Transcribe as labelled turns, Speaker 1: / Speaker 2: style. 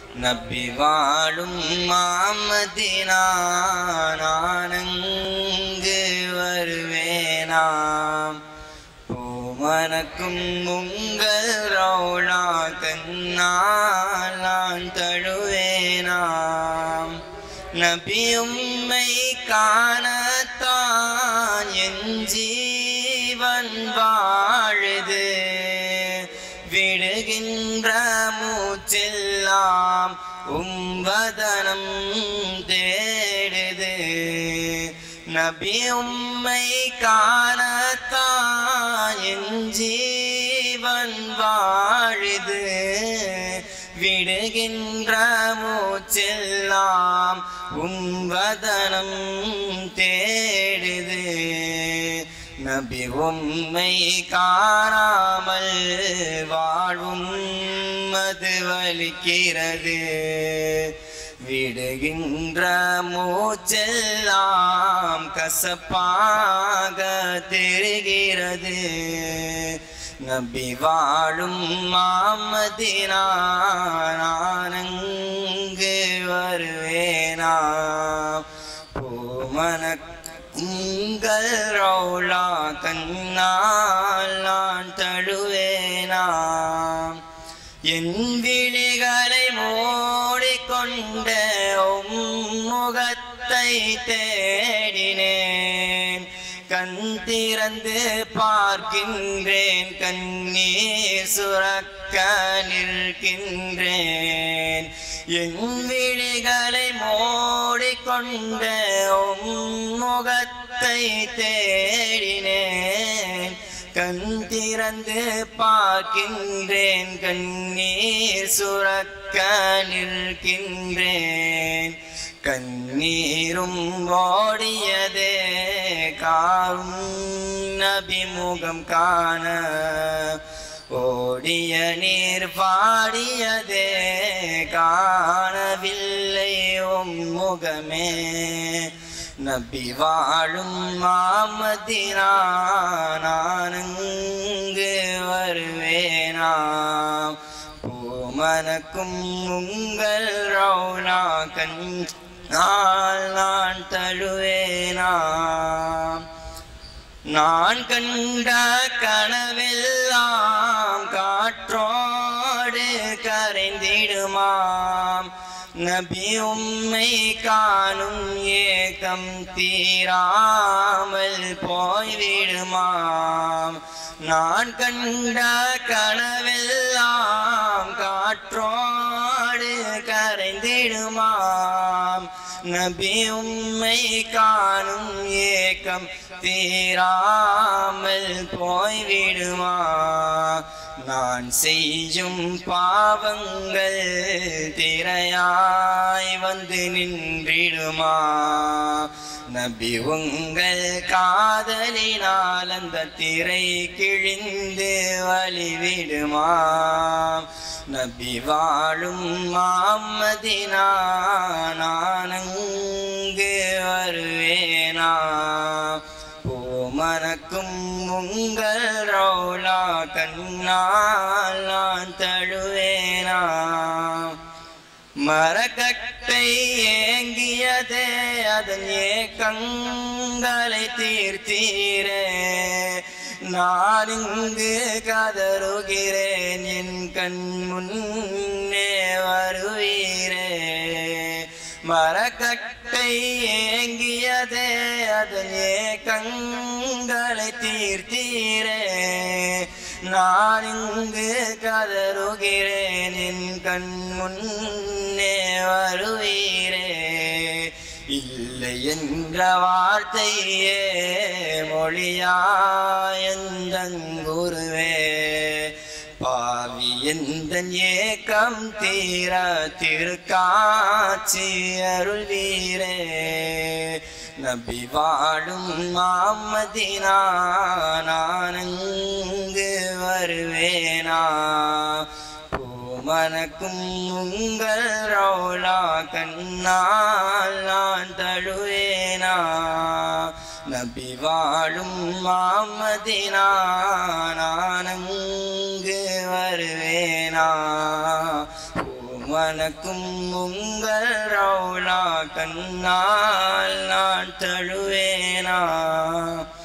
Speaker 1: நபி வாழும் மாமதினா நானங்கு வருவேனாம் பூமனக்கும் உங்கள் ரவுளா கண்ணால் நான் தழுவேனாம் நபி உம்மை காணத்தான் என் ஜீவன் வாழுது விடுகின்ற மூச்செல்லாம் உம்பதனம் தேடுது நபி உம்மை காணத்தான் என் ஜீவன் வாழுது விடுகின்ற மூச்செல்லாம் உம்பதனம் தேடுது நபி உம்மை காணாமல் வாழும் அது வலிக்கிறது விடுகின்ற மூச்செல்லாம் கசப்பாக தெரிகிறது நபி வாழும் மாமதினா நானங்கு வருவேனா பூமனக் உங்கள் ரவுளா கண்ணால் நான் தழுவேனாம் என் விழிகளை மூடிக்கொண்ட முகத்தை தேடினேன் கண் திறந்து பார்க்கின்றேன் கண்ணீர் சுரக்க நிற்கின்றேன் என் விழிகளை மூடிக்கொண்ட முகத்தை தேடினேன் கண் திறந்து பார்க்கின்றேன் கண்ணீர் சுரக்க நிற்கின்றேன் கண்ணீரும் ஓடியதே காரும் நபிமுகம் காண ஓடிய நீர் பாடியதே காணவில்லை உம் முகமே நபி வாழும் மாமதினா நானங்கு வருவேனாம் பூமனக்கும் உங்கள் ரவுனா கண் நான் நான் தழுவேனாம் நான் கண்ட கனவெல்லாம் காற்றோடு கரைந்திடுமாம் நபி உம்மை காணும் ஏக்கம் தீராமல் போய்விடுமாம் நான் கண்ட கனவெல்லாம் காற்றோடு கரைந்திடுமாம் நபி உம்மை காணும் ஏக்கம் தீராமல் போய்விடுமா நான் செய்யும் பாவங்கள் திரையாய் வந்து நின்றிடுமா நபி உங்கள் காதலினால் அந்த திரை கிழிந்து வழிவிடுமா நபி வாழும் மாமதினா நானங்கு வருவேனா பூமனக்கும் உங்கள் ரவுலா கண்ணால் நான் தழுவேனா மரக்கட்டை ஏங்கியதே அதன் ஏக்கங்களை தீர்த்தீரே நான் இங்கு கதறுகிறேன் என் கண் முன்னே வருவீரே மரக்கட்டை ஏங்கியதே அதன் ஏக்கங்களை தீர்த்தீரே நான் இங்கு கதறுகிறேன் என் கண் முன்னே வருவீரே இல்லை என்ற வார்த்தையே மொழியாயந்தங்குருவே பாவி எந்த ஏக்கம் தீர திருக்காட்சி அருள்வீரே நபி வாழும் மாமதினா நானங்கு வருவேனா பூமனக்கும் உங்கள் ரவுலா கண்ணால் நான் தழுவேனா நபி வாழும் மாமதினா நானங்கு வருவேனா பூம வணக்கும் உங்கள் ரவுலா கண்ணால் நான் தழுவேனா